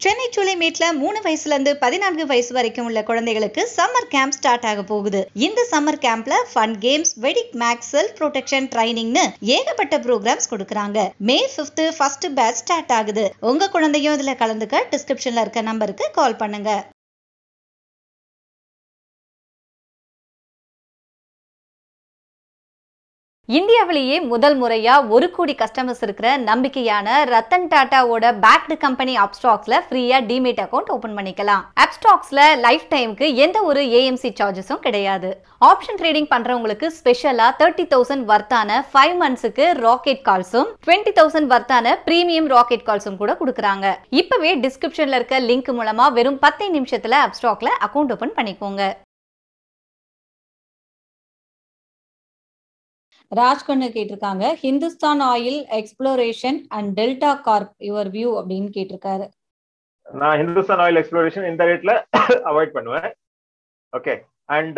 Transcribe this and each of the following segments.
சென்னை சூளைமேட்ல மூணு வயசுல இருந்து பதினான்கு வயசு வரைக்கும் உள்ள குழந்தைகளுக்கு சம்மர் கேம்ப் ஸ்டார்ட் ஆக போகுது இந்த சம்மர் கேம்ப்ல fun games Vedic maths self protection ட்ரைனிங்னு ஏகப்பட்ட ப்ரோக்ராம்ஸ் கொடுக்குறாங்க May fifth first batch start ஆகுது உங்க குழந்தையும் இதுல கலந்துக்க டிஸ்கிரிப்ஷன்ல இருக்க நம்பருக்கு கால் பண்ணுங்க இந்தியாவிலேயே முதல் முறையா ஒரு கோடி கஸ்டமர்ஸ் இருக்கிற நம்பிக்கையான ரத்தன் டாட்டாவோட பேக்டு கம்பெனி அப்ஸ்டாக்ஸ்ல ஃப்ரீயா டிமேட் அக்கௌண்ட் ஓபன் பண்ணிக்கலாம் அப்ஸ்டாக்ஸ்ல லைஃப் டைமுக்கு எந்த ஒரு ஏஎம்சி சார்ஜஸும் கிடையாது ஆப்ஷன் ட்ரேடிங் பண்றவங்களுக்கு ஸ்பெஷலா தேர்ட்டி தௌசண்ட் வர்த்தான ஃபைவ் மந்த்ஸுக்கு ராக்கெட் கால்ஸும் டுவெண்ட்டி தௌசண்ட் வர்த்தான பிரீமியம் ராக்கெட் கால்ஸும் கூட கொடுக்குறாங்க இப்பவே டிஸ்கிரிப்ஷன்ல இருக்க லிங்க் மூலமா வெறும் பத்தே நிமிஷத்துல அப்ஸ்டாக்ல அக்கௌண்ட் ஓபன் பண்ணிக்கோங்க ராஜ்கண்ணு கேட்டிருக்காங்க Hindustan oil exploration and delta corp your view அப்படின்னு கேட்டிருக்காரு நான் ஹிந்துஸ்தான் ஆயில் எக்ஸ்ப்ளோரேஷன் இந்த ரேட்ல அவாய்ட் பண்ணுவேன் ஓகே அண்ட்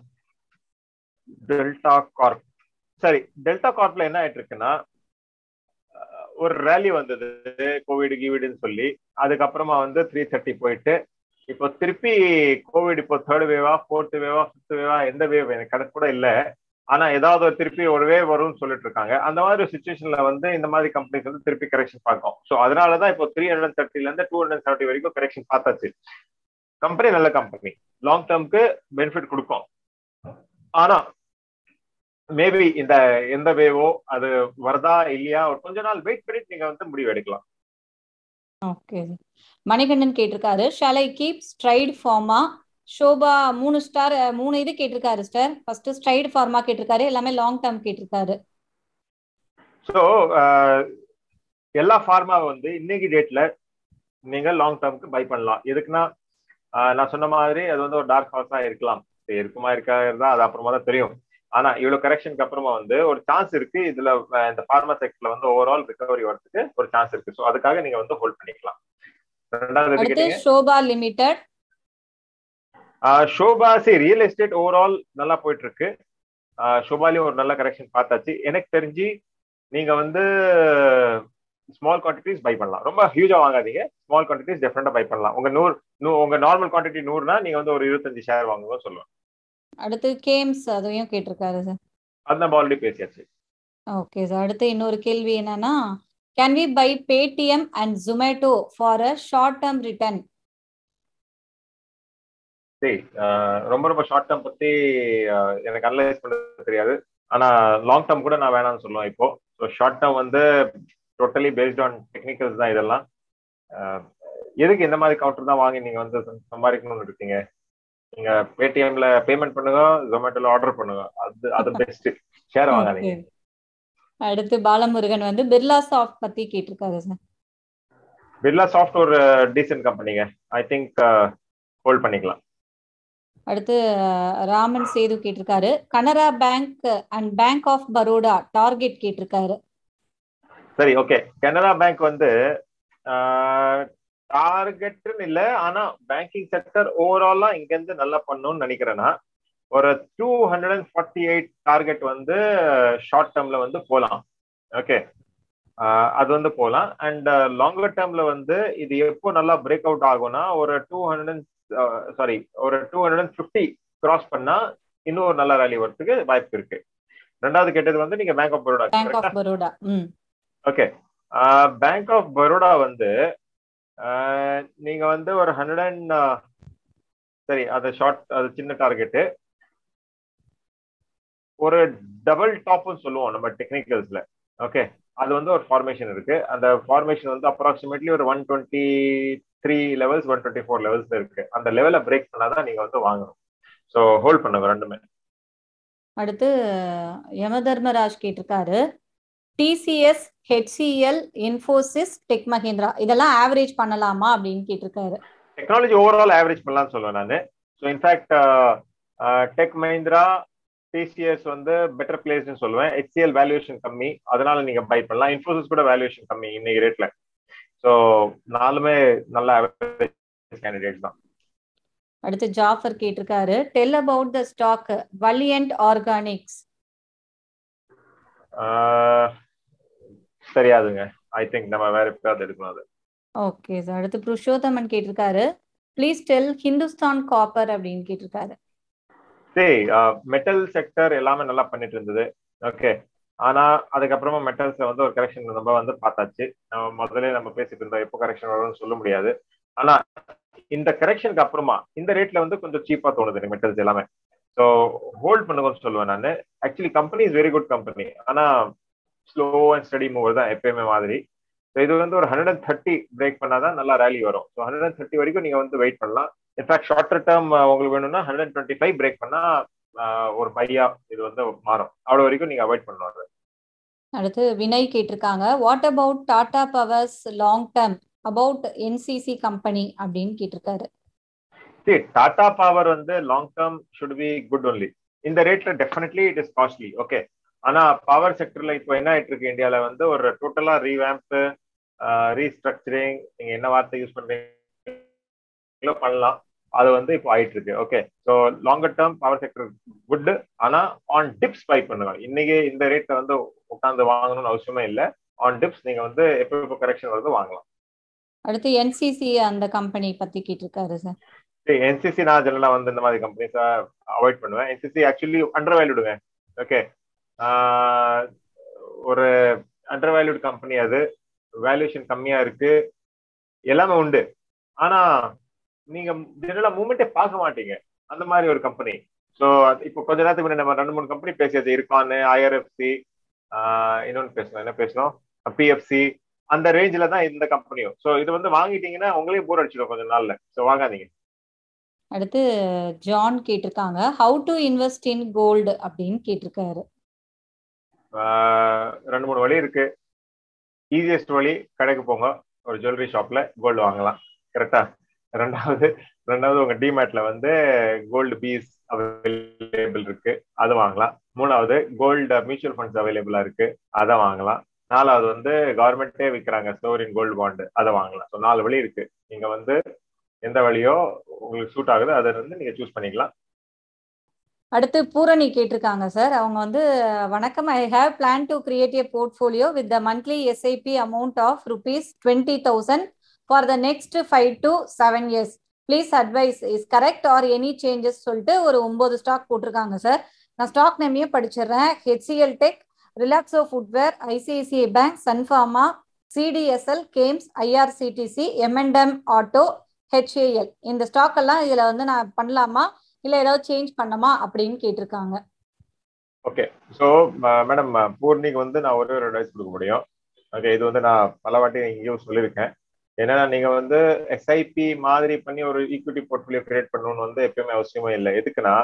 டெல்டா கார்ப் சரி டெல்டா கார்ப்ல என்ன ஆயிட்டு இருக்குன்னா ஒரு ரேலி வந்தது கோவிட் கீவிடுன்னு சொல்லி அதுக்கப்புறமா வந்து த்ரீ தேர்ட்டி போயிட்டு இப்போ திருப்பி கோவிட் இப்போ தேர்ட் வேவா ஃபோர்த் வேவா ஃபிஃப்த் வேவா எந்த வேவ் எனக்கு கணக்கு கூட இல்லை ஆனா ஏதாவது ஒரு திருப்பி ஒரு வே வரும்னு சொல்லிட்டு இருக்காங்க அந்த மாதிரி ஒரு சுச்சுவேஷன்ல வந்து இந்த மாதிரி கம்பெனிஸ் வந்து திருப்பி கரெக்ஷன் பார்க்கும் ஸோ அதனாலதான் இப்போ த்ரீ ஹண்ட்ரட் தேர்ட்டில இருந்து டூ ஹண்ட்ரட் செவன்ட்டி வரைக்கும் கரெக்ஷன் பார்த்தாச்சு கம்பெனி நல்ல கம்பெனி லாங் டேர்ம்க்கு பெனிஃபிட் கொடுக்கும் ஆனா மேபி இந்த எந்த வேவோ அது வருதா இல்லையா ஒரு கொஞ்ச நாள் வெயிட் பண்ணிட்டு நீங்க வந்து முடிவு எடுக்கலாம் ஓகே மணிகண்டன் கேட்டிருக்காரு shall I keep Strides pharma Sobha மூணு ஸ்டார் மூணு இது கேட்டிருக்காரு ஸ்டார் ஃபர்ஸ்ட் ஸ்ட்ரைட் ஃபார்மா கேட்டிருக்காரு எல்லாமே லாங் டேர்ம் கேட்டிருக்காரு ஸோ எல்லா ஃபார்மா வந்து இன்னைக்கு டேட்ல நீங்க லாங் டேர்ம்க்கு பை பண்ணலாம் எதுக்குன்னா நான் சொன்ன மாதிரி அது வந்து ஒரு டார்க் ஹார்ஸா இருக்கலாம் இருக்குமா இருக்கா இருந்தா அது அப்புறமா தான் தெரியும் ஆனா இவ்வளவு கரெக்ஷனுக்கு அப்புறமா வந்து ஒரு சான்ஸ் இருக்கு இதுல இந்த ஃபார்மா செக்டர்ல வந்து ஓவரால் ரிகவரி வரதுக்கு ஒரு சான்ஸ் இருக்கு ஸோ அதுக்காக நீங்க வந்து ஹோல்ட் பண்ணிக்கலாம் ரெண்டாவது ஷோபா லிமிடெட் ஷோபா சரி ரியல் எஸ்டேட் ஓவரால் நல்லா போயிட்டு இருக்கு ஷோபாலையும் ஒரு நல்ல கரெக்ஷன் பார்த்தாச்சு எனக்கு தெரிஞ்சு நீங்க வந்து ஸ்மால் குவான்டிட்டிஸ் பை பண்ணலாம் ரொம்ப ஹியூஜா வாங்காதீங்க ஸ்மால் குவான்டிட்டிஸ் டெஃபினட்டா பை பண்ணலாம் உங்க நூறு உங்க நார்மல் குவான்டிட்டி நூறுனா நீங்க வந்து ஒரு இருபத்தஞ்சு ஷேர் வாங்குவோம் சொல்லுவேன் அடுத்து கேம்ஸ் அதையும் கேட்டிருக்காரு சார் அந்த ஆல்ரெடி பேசியாச்சு ஓகே சார் அடுத்து இன்னொரு கேள்வி என்னன்னா can we buy Paytm and Zomato for a short term return சரி ரொம்ப ரொம்ப ஷார்ட் டேர்ம் பத்தி எனக்கு அனலைஸ் பண்ண தெரியாது ஆனா லாங் டேர்ம் கூட நான் வேணாம்னு சொல்லுவேன் இப்போ ஸோ ஷார்ட் டேர்ம் வந்து டோட்டலி பேஸ்ட் ஆன் டெக்னிக்கல்ஸ் தான் இதெல்லாம் எதுக்கு இந்த மாதிரி கவுண்டர் தான் வாங்கி நீங்க வந்து சம்பாதிக்கணும்னு இருக்கீங்க நீங்க பேடிஎம்ல பேமெண்ட் பண்ணுங்க ஜொமேட்டோல ஆர்டர் பண்ணுங்க அது அது பெஸ்ட் ஷேர் வாங்காதீங்க அடுத்து பாலமுருகன் வந்து பிர்லா சாஃப்ட் பத்தி கேட்டிருக்காரு சார் பிர்லா சாஃப்ட் ஒரு டீசென்ட் கம்பெனிங்க ஐ திங்க் ஹோல்ட் பண்ணிக்கலாம் அடுத்து ராமன் சேது கேட்டிருக்காரு Canara bank and bank of Baroda target கேட்டிருக்காரு சரி ஓகே கனரா பேங்க் வந்து டார்கெட்னு இல்லை ஆனா பேங்கிங் செக்டர் ஓவராலா இங்க இருந்து நல்லா பண்ணணும்னு நினைக்கிறேன்னா ஒரு two hundred and forty eight target வந்து ஷார்ட் டேர்ம்ல வந்து போகலாம் ஓகே அது வந்து போகலாம் அண்ட் லாங்கர் டேர்ம்ல வந்து இது எப்போ நல்லா பிரேக் அவுட் ஆகும்னா ஒரு டூ ஹண்ட்ரட் அண்ட் சாரி ஒரு two hundred and fifty cross பண்ணா இன்னும் ஒரு நல்ல ரேலி வரதுக்கு வாய்ப்பு இருக்கு ரெண்டாவது கேட்டது வந்து நீங்க bank of Baroda bank of Baroda okay bank of Baroda வந்து நீங்க வந்து ஒரு ஹண்ட்ரட் அண்ட் சரி அது ஷார்ட் அது சின்ன டார்கெட்டு ஒரு டபுள் டாப்னு சொல்லுவோம் நம்ம டெக்னிக்கல்ஸ்ல ஓகே அது வந்து ஒரு ஃபார்மேஷன் இருக்கு அந்த ஃபார்மேஷன் வந்து அப்ராக்சிமேட்லி ஒரு one twenty three levels one twenty four levels இருக்கு அந்த லெவலை பிரேக் பண்ணாதான் நீங்க வந்து வாங்கணும் ஸோ ஹோல்ட் பண்ணுங்க ரெண்டுமே அடுத்து யமதர்மராஜ் கேட்டிருக்காரு TCS HCL Infosys tech Mahindra இதெல்லாம் ஆவரேஜ் பண்ணலாமா அப்படின்னு கேட்டிருக்காரு டெக்னாலஜி ஓவரால் ஆவரேஜ் பண்ணலாம்னு சொல்லுவேன் நான் so in fact tech Mahindra TCS வந்து பெட்டர் பிளேஸ்னு சொல்லுவேன் ஹெச்சிஎல் வேல்யூஷன் கம்மி அதனால நீங்க பை பண்ணலாம் இன்ஃபோசிஸ் கூட வேல்யூஷன் கம்மி இன்னைக்கு ரேட்ல ஸோ நாலுமே நல்ல ஆவரேஜ் கேண்டிடேட் தான் அடுத்து ஜாஃபர் கேட்டிருக்காரு tell about the stock Valiant Organics தெரியாதுங்க ஐ திங்க் நம்ம வேற எப்பயாவது எடுக்கணும் அது ஓகே சார் அடுத்து புருஷோத்தமன் கேட்டிருக்காரு ப்ளீஸ் டெல் ஹிந்துஸ்தான் காப்பர் அப்படின்னு கேட்டிருக்காரு சரி மெட்டல் செக்டர் எல்லாமே நல்லா பண்ணிட்டு இருந்தது ஓகே ஆனா அதுக்கப்புறமா மெட்டல்ஸ்ல வந்து ஒரு கரெக்ஷன் நம்ம வந்து பார்த்தாச்சு நம்ம முதல்ல நம்ம பேசிட்டு இருந்தோம் எப்போ கரெக்ஷன் வரும்னு சொல்ல முடியாது ஆனா இந்த கரெக்ஷனுக்கு அப்புறமா இந்த ரேட்ல வந்து கொஞ்சம் சீப்பா தோணுது மெட்டல்ஸ் எல்லாமே ஸோ ஹோல்ட் பண்ணுங்கன்னு சொல்லுவேன் நான் actually company is very good company ஆனா ஸ்லோ அண்ட் ஸ்டடி மூவர் தான் எப்பயுமே மாதிரி ஸோ இது வந்து ஒரு ஹண்ட்ரட் அண்ட் தேர்ட்டி பிரேக் பண்ணாதான் நல்லா ரேலி வரும் ஸோ ஹண்ட்ரட் அண்ட் தேர்ட்டி வரைக்கும் நீங்க வந்து வெயிட் பண்ணலாம் இன்ஃபேக்ட் ஷார்ட்டர் டேர்ம் உங்களுக்கு வேணும்னா ஹண்ட்ரட் டுவெண்ட்டி ஃபைவ் பிரேக் பண்ணா ஒரு பையா இது வந்து மாறும் அவ்வளோ வரைக்கும் நீங்க அவாய்ட் பண்ணணும் அடுத்து வினய் கேட்டிருக்காங்க what about Tata powers long term about NCC company அப்படின்னு கேட்டிருக்காரு சரி டாடா பவர் வந்து long term should be good only இந்த ரேட்ல definitely it is costly okay ஆனா பவர் செக்டர்ல இப்போ என்ன ஆயிட்டு இருக்கு இந்தியால வந்து ஒரு டோட்டலா ரீவேம்ப் ரீஸ்ட்ரக்சரிங் நீங்க என்ன வார்த்தை யூஸ் பண்றீங்களோ பண்ணலாம் அது வந்து இப்போ ஆயிட்டு இருக்கு okay so longer term power sector good ஆனா ஆன் டிப்ஸ் பை பண்ணுங்க இன்னைக்கு இந்த ரேட்ல வந்து உட்காந்து வாங்கணும்னு அவசியமே இல்லை ஆன் டிப்ஸ் நீங்க வந்து எப்போ எப்போ கரெக்ஷன் வருது வாங்கலாம் அடுத்து என்சிசி அந்த கம்பெனி பத்தி கேட்டிருக்காரு சார் என்சிசி நான் ஜெனரலா வந்து இந்த மாதிரி கம்பெனிஸை அவாய்ட் பண்ணுவேன் என்சிசி ஆக்சுவலி அண்டர் வேல்யூடுவேன் ஓகே ஒரு அண்டர் வேல்யூட் கம்பெனி அது வேல்யூஷன் கம்மியா இருக்கு எல்லாமே உண்டு ஆனா நீங்க ஜெனரலா மூமெண்ட்டே பார்க்க மாட்டீங்க அந்த மாதிரி ஒரு கம்பெனி ஸோ இப்போ கொஞ்ச நேரத்துக்கு முன்னாடி நம்ம ரெண்டு மூணு கம்பெனி பேசியாச்சு இருக்கான்னு ஐஆர்எஃப்சி இன்னொன்று பேசணும் என்ன பேசணும் பிஎஃப்சி அந்த ரேஞ்சில தான் இந்த கம்பெனியும் ஸோ இது வந்து வாங்கிட்டீங்கன்னா உங்களையும் போர் அடிச்சிடும் கொஞ்ச நாள்ல ஸோ வாங்காதீங்க அடுத்து ஜான் கேட்டிருக்காங்க how to invest in gold அப்படின்னு கேட்டிருக்காரு ரெண்டு மூணு வழி இருக்கு ஈஸியஸ்ட் வழி கடைக்கு போங்க ஒரு ஜுவல்லரி ஷாப்ல கோல்டு வாங்கலாம் கரெக்டா ரெண்டாவது ரெண்டாவது உங்க டிமேட்ல வந்து கோல்டு பீஸ் அவைலபிள் இருக்கு அது வாங்கலாம் மூணாவது கோல்டு மியூச்சுவல் ஃபண்ட்ஸ் அவைலபிளா இருக்கு அதை வாங்கலாம் நாலாவது வந்து கவர்மெண்ட்டே விற்கிறாங்க ஸ்டோரின் கோல்டு பாண்டு அதை வாங்கலாம் ஸோ நாலு வழி இருக்கு நீங்க வந்து எந்த வழியோ உங்களுக்கு சூட் ஆகுது அதை வந்து நீங்க சூஸ் பண்ணிக்கலாம் அடுத்து பூரணி கேட்டிருக்காங்க சார் அவங்க வந்து வணக்கம் I have plan to create a portfolio with the monthly SIP amount of rupees twenty thousand for the next five to seven years please advise is correct or any changes சொல்லிட்டு ஒரு ஒன்பது stock போட்டிருக்காங்க sir நான் stock நேமையே படிச்சிடுறேன் HCL tech Relaxo footwear ICICI bank Sun Pharma CDSL CAMS IRCTC எம்என்டம் auto HAL இந்த stock எல்லாம் இதுல வந்து நான் பண்ணலாமா இல்ல ஏதாவது சேஞ்ச் பண்ணமா அப்படின்னு கேட்டிருக்காங்க ஓகே ஸோ மேடம் பூர்ணிக்கு வந்து நான் ஒரே ஒரு அட்வைஸ் கொடுக்க முடியும் ஓகே இது வந்து நான் பல வாட்டி இங்கேயும் சொல்லியிருக்கேன் ஏன்னா நீங்க வந்து எஸ்ஐபி மாதிரி பண்ணி ஒரு ஈக்விட்டி போர்ட்ஃபோலியோ கிரியேட் பண்ணணும்னு வந்து எப்பயுமே அவசியமே இல்லை எதுக்குன்னா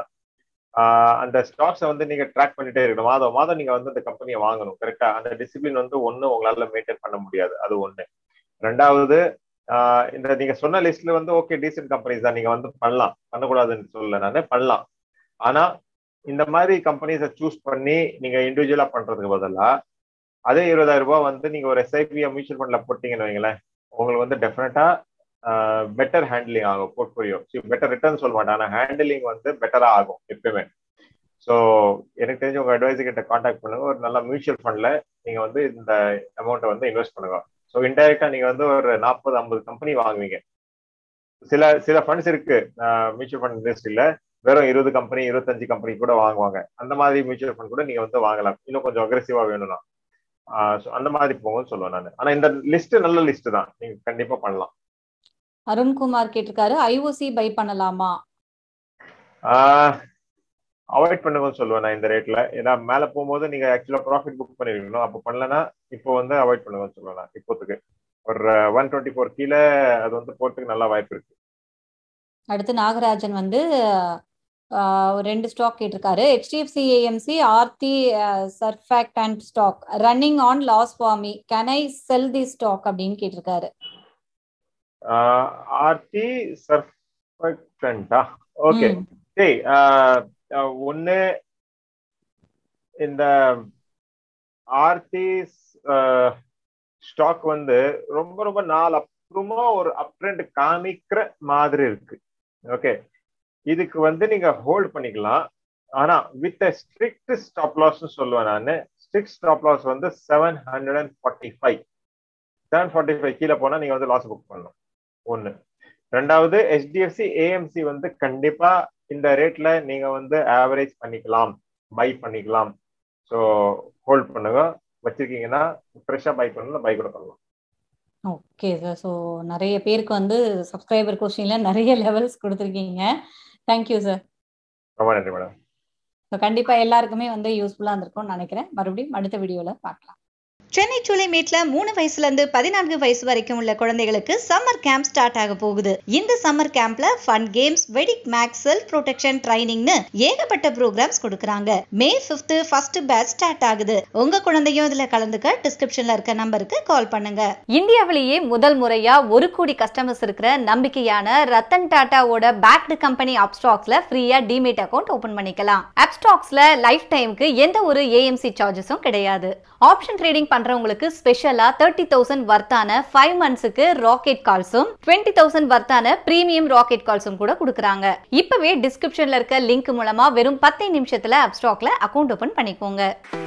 அந்த ஸ்டாக்ஸை வந்து நீங்க ட்ராக் பண்ணிட்டே இருக்கணும் மாதம் மாதம் நீங்க வந்து அந்த கம்பெனியை வாங்கணும் கரெக்டா அந்த டிசிப்ளின் வந்து ஒண்ணு உங்களால மெயின்டைன் பண்ண முடியாது அது ஒண்ணு ரெண்டாவது இந்த நீங்க சொன்ன லிஸ்ட்ல வந்து ஓகே டீசென்ட் கம்பெனிஸ் தான் நீங்க வந்து பண்ணலாம் பண்ணக்கூடாதுன்னு சொல்லல நானே பண்ணலாம் ஆனா இந்த மாதிரி கம்பெனிஸை சூஸ் பண்ணி நீங்க இண்டிவிஜுவலா பண்றதுக்கு பதிலா அதே இருபதாயிரம் ரூபாய் வந்து நீங்க ஒரு எஸ்ஐபி மியூச்சுவல் ஃபண்ட்ல போட்டீங்கன்னு வைங்களேன் உங்களுக்கு வந்து டெஃபினட்டா பெட்டர் ஹேண்ட்லிங் ஆகும் போர்ட்ஃபோலியோ பெட்டர் ரிட்டர்ன் சொல்ல மாட்டேன் ஆனா ஹேண்டிலிங் வந்து பெட்டரா ஆகும் எப்பயுமே ஸோ எனக்கு தெரிஞ்ச உங்க அட்வைஸ் கிட்ட காண்டாக்ட் பண்ணுங்க ஒரு நல்ல மியூச்சுவல் ஃபண்ட்ல நீங்க வந்து இந்த அமௌண்ட்டை வந்து இன்வெஸ்ட் பண்ணுங்க ஸோ இன்டைரக்டா நீங்க வந்து ஒரு நாற்பது ஐம்பது கம்பெனி வாங்குவீங்க சில சில ஃபண்ட்ஸ் இருக்கு மியூச்சுவல் ஃபண்ட் இண்டஸ்ட்ரியில வெறும் இருபது கம்பெனி இருபத்தஞ்சு கம்பெனி கூட வாங்குவாங்க அந்த மாதிரி மியூச்சுவல் ஃபண்ட் கூட நீங்க வந்து வாங்கலாம் இன்னும் கொஞ்சம் அக்ரெசிவா வேணும்னா அந்த மாதிரி போகும்னு சொல்லுவேன் நான் ஆனா இந்த லிஸ்ட் நல்ல லிஸ்ட் தான் நீங்க கண்டிப்பா பண்ணலாம் அருண்குமார் கேட்டிருக்காரு ஐஓசி பை பண்ணலாமா அவாய்ட் பண்ணுங்கன்னு சொல்லுவேன் நான் இந்த ரேட்ல ஏன்னா மேல போகும்போது நீங்க ஆக்சுவலா ப்ராஃபிட் புக் பண்ணிருக்கணும் அப்போ பண்ணலன்னா இப்போ வந்து அவாய்ட் பண்ணுங்கன்னு சொல்லுவேன் நான் இப்போத்துக்கு ஒரு ஒன் டுவெண்ட்டி ஃபோர் கீழே அது வந்து போறதுக்கு நல்லா வாய்ப்பு இருக்கு அடுத்து நாகராஜன் வந்து ரெண்டு ஸ்டாக் கேட்டிருக்காரு HDFC AMC Aarti surfactant stock running on loss for me can I sell the stock அப்படின்னு கேட்டிருக்காரு ஆர்த்தி சர்ஃபெக்டண்டா ஓகே சரி ஒன்னு இந்த ஆர்த்தி ஸ்டாக் வந்து ரொம்ப ரொம்ப நாள் அப்புறமா ஒரு அப்ட்ரெண்ட் காமிக்கிற மாதிரி இருக்கு ஓகே இதுக்கு வந்து நீங்க ஹோல்ட் பண்ணிக்கலாம் ஆனா வித் ஸ்ட்ரிக்ட் ஸ்டாப் லாஸ் சொல்லுவேன் நான் ஸ்ட்ரிக்ட் ஸ்டாப் லாஸ் வந்து seven hundred and forty five seven forty five கீழே போனா நீங்க வந்து லாஸ் புக் பண்ணணும் ஒன்னு ரெண்டாவது ஹெச்டிஎஃப்சி ஏஎம்சி வந்து கண்டிப்பா இந்த ரேட்ல நீங்க வந்து ஆவரேஜ் பண்ணிக்கலாம் பை பண்ணிக்கலாம் ஸோ ஹோல்ட் பண்ணுங்க வச்சிருக்கீங்கன்னா ஃப்ரெஷ்ஷாக பை பண்ணலாம் பை கூட பண்ணலாம் ஓகே சார் ஸோ நிறைய பேருக்கு வந்து சப்ஸ்கிரைபர் கொஸ்டின்ல நிறைய லெவல்ஸ் கொடுத்துருக்கீங்க தேங்க்யூ சார் ரொம்ப நன்றி மேடம் ஸோ கண்டிப்பா எல்லாருக்குமே வந்து யூஸ்ஃபுல்லா இருந்திருக்கும்னு நினைக்கிறேன் மறுபடியும் அடுத்த வீடியோல பார்க்கலாம் சென்னை சூளைமேட்ல மூணு வயசுல இருந்து பதினான்கு வயசு வரைக்கும் உள்ள குழந்தைகளுக்கு சம்மர் கேம்ப் ஸ்டார்ட் ஆக போகுது இந்த சம்மர் கேம்ப்ல fun games Vedic maths self protection ட்ரைனிங்னு ஏகப்பட்ட ப்ரோக்ராம்ஸ் கொடுக்குறாங்க May fifth first batch start ஆகுது உங்க குழந்தையும் இதுல கலந்துக்க டிஸ்கிரிப்ஷன்ல இருக்க நம்பருக்கு கால் பண்ணுங்க இந்தியாவிலேயே முதல் முறையா ஒரு கோடி கஸ்டமர்ஸ் இருக்கிற நம்பிக்கையான ரத்தன் டாட்டாவோட பேக்டு கம்பெனி அப்ஸ்டாக்ஸ்ல ஃப்ரீயா டிமேட் அக்கௌண்ட் ஓபன் பண்ணிக்கலாம் அப்ஸ்டாக்ஸ்ல லைஃப் டைமுக்கு எந்த ஒரு ஏஎம்சி சார்ஜஸும் கிடையாது ஆப்ஷன் ட்ரேடிங் பண்றவங்களுக்கு ஸ்பெஷலா தேர்ட்டி தௌசண்ட் வர்த்தான ஃபைவ் மந்த்ஸுக்கு ராக்கெட் கால்ஸும் டுவெண்ட்டி தௌசண்ட் வர்த்தான பிரீமியம் ராக்கெட் கால்ஸும் கூட கொடுக்குறாங்க இப்பவே டிஸ்கிரிப்ஷன்ல இருக்க லிங்க் மூலமா வெறும் பத்து நிமிஷத்துல அப்ஸ்டாக்ல அக்கௌண்ட் ஓபன் பண்ணிக்கோங்க